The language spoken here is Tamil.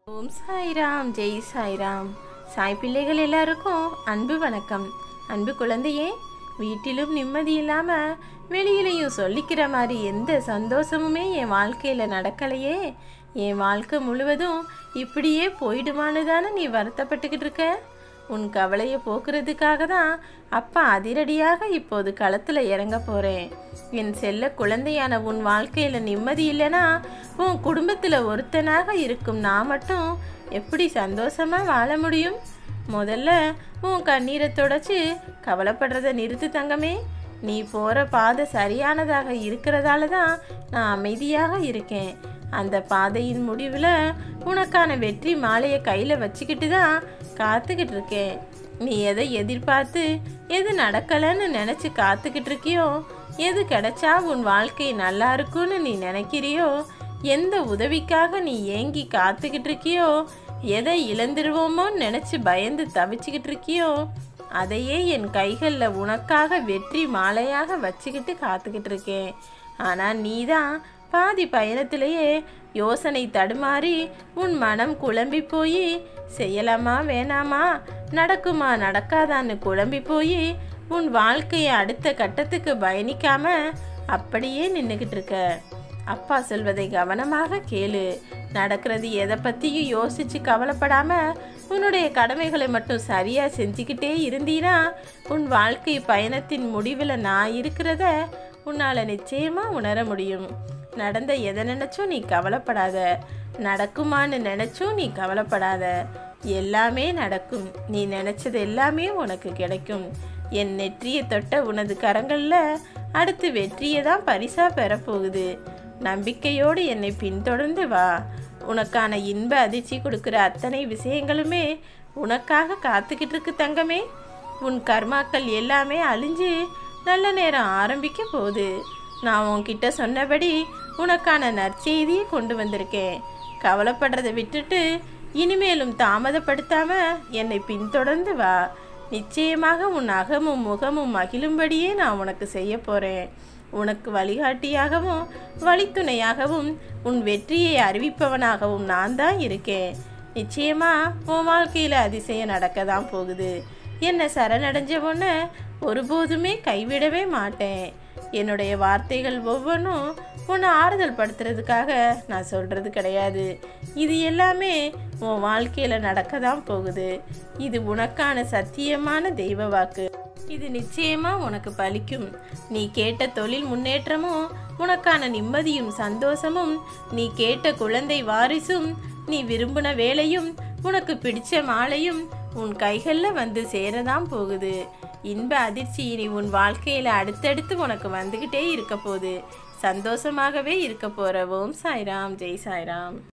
ஓம் சாய்ராம் ஜெய் சாய்ராம் சாய் பிள்ளைகள் எல்லாருக்கும் அன்பு வணக்கம் அன்பு குழந்தையே வீட்டிலும் நிம்மதி இல்லாமல் வெளியிலையும் சொல்லிக்கிற மாதிரி எந்த சந்தோஷமுமே என் வாழ்க்கையில் நடக்கலையே என் வாழ்க்கை முழுவதும் இப்படியே போயிடுமான்னு தானே நீ வருத்தப்பட்டுக்கிட்டு இருக்க உன் கவலையை போக்குறதுக்காக தான் அப்பா அதிரடியாக இப்போது களத்தில் இறங்க போகிறேன் என் செல்ல குழந்தையான உன் வாழ்க்கையில் நிம்மதி இல்லைன்னா உன் குடும்பத்தில் ஒருத்தனாக இருக்கும் நான் மட்டும் எப்படி சந்தோஷமாக வாழ முடியும் முதல்ல உன் கண்ணீரை தொடச்சி கவலைப்படுறத நிறுத்து தங்கமே நீ போகிற பாதை சரியானதாக இருக்கிறதால தான் நான் அமைதியாக இருக்கேன் அந்த பாதையின் முடிவில் உனக்கான வெற்றி மாலையை கையில் வச்சுக்கிட்டு தான் காத்துக்கிட்டு இருக்கேன் நீ எதை எதிர்பார்த்து எது நடக்கலைன்னு நினச்சி காத்துக்கிட்டு இருக்கியோ எது கிடைச்சா உன் வாழ்க்கை நல்லா இருக்கும்னு நீ நினைக்கிறியோ எந்த உதவிக்காக நீ ஏங்கி காத்துக்கிட்டு இருக்கியோ எதை இழந்துருவோமோன்னு நினச்சி பயந்து தவிச்சுக்கிட்டு இருக்கியோ அதையே என் கைகளில் உனக்காக வெற்றி மாலையாக வச்சுக்கிட்டு காத்துக்கிட்டு இருக்கேன் ஆனால் நீ தான் பாதி பயணத்திலேயே யோசனை தடுமாறி உன் மனம் குழம்பி போய் செய்யலாமா வேணாமா நடக்குமா நடக்காதான்னு குழம்பி போய் உன் வாழ்க்கையை அடுத்த கட்டத்துக்கு பயணிக்காம அப்படியே நின்றுக்கிட்டு இருக்க அப்பா சொல்வதை கவனமாக கேளு நடக்கிறது எதை பற்றியும் யோசிச்சு கவலைப்படாம உன்னுடைய கடமைகளை மட்டும் சரியாக செஞ்சுக்கிட்டே இருந்தீனா உன் வாழ்க்கை பயணத்தின் முடிவில் நான் இருக்கிறத உன்னால் நிச்சயமாக உணர முடியும் நடந்த எதை நினச்சும் நீ கவலைப்படாத நடக்குமான்னு நினச்சும் நீ கவலைப்படாத எல்லாமே நடக்கும் நீ நினச்சது எல்லாமே உனக்கு கிடைக்கும் என் நெற்றியை தொட்ட உனது கரங்களில் அடுத்து வெற்றியை தான் பரிசாக பெறப்போகுது நம்பிக்கையோடு என்னை பின்தொடர்ந்து வா உனக்கான இன்ப அதிர்ச்சி கொடுக்குற அத்தனை விஷயங்களுமே உனக்காக காத்துக்கிட்டு இருக்கு தங்கமே உன் கர்மாக்கள் எல்லாமே அழிஞ்சு நல்ல நேரம் ஆரம்பிக்க போகுது நான் உன்கிட்ட சொன்னபடி உனக்கான நற்செய்தியை கொண்டு வந்திருக்கேன் கவலைப்படுறதை விட்டுட்டு இனிமேலும் தாமதப்படுத்தாம என்னை பின்தொடர்ந்து வா நிச்சயமாக உன் அகமும் முகமும் மகிழும்படியே நான் உனக்கு செய்ய போகிறேன் உனக்கு வழிகாட்டியாகவும் வழித்துணையாகவும் உன் வெற்றியை அறிவிப்பவனாகவும் நான் தான் இருக்கேன் நிச்சயமா உன் வாழ்க்கையில் அதிசயம் நடக்க தான் போகுது என்னை சரணடைஞ்ச உன்னை ஒருபோதுமே கைவிடவே மாட்டேன் என்னுடைய வார்த்தைகள் ஒவ்வொன்றும் உன்னை ஆறுதல் படுத்துறதுக்காக நான் சொல்கிறது கிடையாது இது எல்லாமே உன் வாழ்க்கையில் நடக்க தான் போகுது இது உனக்கான சத்தியமான தெய்வ வாக்கு இது நிச்சயமா உனக்கு பலிக்கும் நீ கேட்ட தொழில் முன்னேற்றமும் உனக்கான நிம்மதியும் சந்தோஷமும் நீ கேட்ட குழந்தை வாரிசும் நீ விரும்பின வேலையும் உனக்கு பிடிச்ச மாலையும் உன் கைகளில் வந்து சேரதான் போகுது இன்ப அதிர்ச்சி இனி உன் வாழ்க்கையில் அடுத்தடுத்து உனக்கு வந்துக்கிட்டே இருக்க போகுது சந்தோஷமாகவே இருக்க போகிற ஓம் சாய்ராம் ஜெய் சாய்ராம்